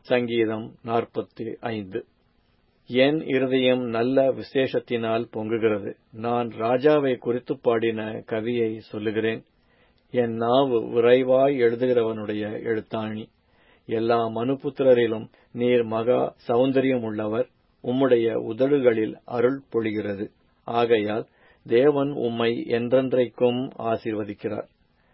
சங்கீதம் நாற்பத்தி ஐந்து என் இருதயம் நல்ல விசேஷத்தினால் பொங்குகிறது நான் ராஜாவை குறித்து பாடின கவியை சொல்லுகிறேன் என் நாவு விரைவாய் எழுதுகிறவனுடைய எழுத்தாணி எல்லா மனுபுத்திரரிலும் நீர் மகா சௌந்தரியம் உள்ளவர் உம்முடைய உதடுகளில் அருள் பொழிகிறது ஆகையால் தேவன் உம்மை என்றென்றைக்கும் ஆசீர்வதிக்கிறார்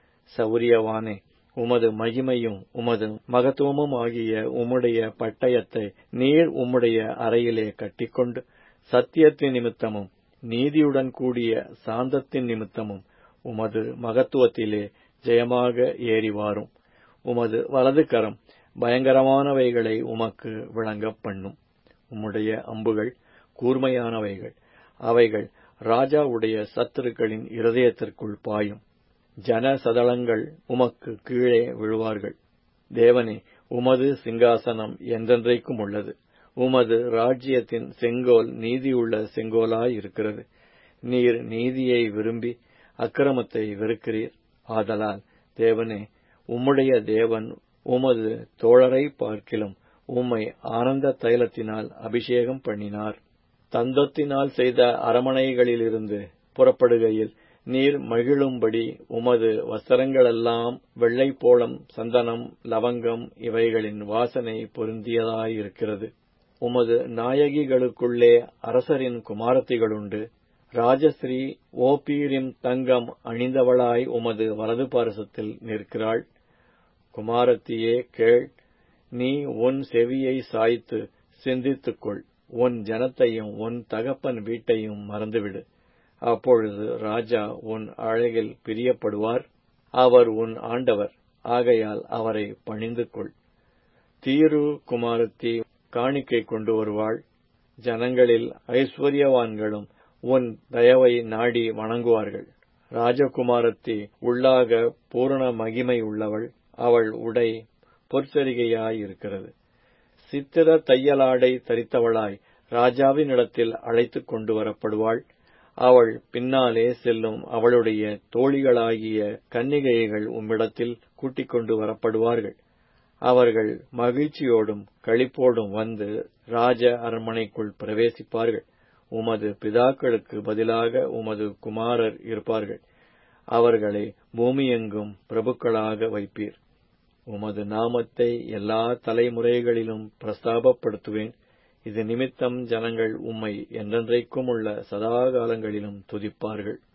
சௌரியவானே உமது மகிமையும் உமது மகத்துவமும் ஆகிய உம்முடைய பட்டயத்தை நீர் உம்முடைய அறையிலே கட்டிக்கொண்டு சத்தியத்தின் நிமித்தமும் நீதியுடன் கூடிய சாந்தத்தின் நிமித்தமும் உமது மகத்துவத்திலே ஜெயமாக ஏறி வாரும் உமது வலது கரம் பயங்கரமானவைகளை உமக்கு விளங்கப் பண்ணும் உம்முடைய அம்புகள் கூர்மையானவைகள் அவைகள் ராஜாவுடைய சத்துருக்களின் இருதயத்திற்குள் பாயும் ஜன சதளங்கள் உமக்கு கீழே விழுவார்கள் தேவனே உமது சிங்காசனம் என்றென்றைக்கும் உள்ளது உமது ராஜ்யத்தின் செங்கோல் நீதியுள்ள செங்கோலாயிருக்கிறது நீர் நீதியை விரும்பி அக்கிரமத்தை வெறுக்கிறீர் ஆதலால் தேவனே உம்முடைய தேவன் உமது தோழரை பார்க்கிலும் உம்மை ஆனந்த தைலத்தினால் அபிஷேகம் பண்ணினார் தந்தத்தினால் செய்த அரமனைகளிலிருந்து புறப்படுகையில் நீர் மகிழும்படி உமது வஸ்திரங்களெல்லாம் வெள்ளை போளம் சந்தனம் லவங்கம் இவைகளின் வாசனை பொருந்தியதாயிருக்கிறது உமது நாயகிகளுக்குள்ளே அரசரின் குமாரத்திகளுண்டு ராஜஸ்ரீ ஓபீரின் தங்கம் அணிந்தவளாய் உமது வலது பாரசத்தில் நிற்கிறாள் குமாரத்தியே கேள் நீ உன் செவியை சாய்த்து சிந்தித்துக்கொள் உன் ஜனத்தையும் உன் தகப்பன் வீட்டையும் மறந்துவிடு அப்பொழுது ராஜா உன் அழகில் பிரியப்படுவார் அவர் உன் ஆண்டவர் ஆகையால் அவரை பணிந்து கொள் தீரு குமாரத்தி காணிக்கை கொண்டு வருவாள் ஜனங்களில் ஐஸ்வர்யவான்களும் உன் தயவை நாடி வணங்குவார்கள் ராஜகுமாரத்தி உள்ளாக பூரண மகிமை உள்ளவள் அவள் உடை பொற்சரிகையாயிருக்கிறது சித்திர தையலாடை தரித்தவளாய் ராஜாவினிடத்தில் அழைத்துக் கொண்டு வரப்படுவாள் அவள் பின்னாலே செல்லும் அவளுடைய தோழிகளாகிய கன்னிகைகள் உம்மிடத்தில் கூட்டிக் கொண்டு வரப்படுவார்கள் அவர்கள் மகிழ்ச்சியோடும் களிப்போடும் வந்து ராஜ அரண்மனைக்குள் பிரவேசிப்பார்கள் உமது பிதாக்களுக்கு பதிலாக உமது குமாரர் இருப்பார்கள் அவர்களை பூமியெங்கும் பிரபுக்களாக வைப்பீர் உமது நாமத்தை எல்லா தலைமுறைகளிலும் பிரஸ்தாபப்படுத்துவேன் இது நிமித்தம் ஜனங்கள் உம்மை என்றென்றைக்கும் உள்ள சதாகாலங்களிலும் துதிப்பார்கள்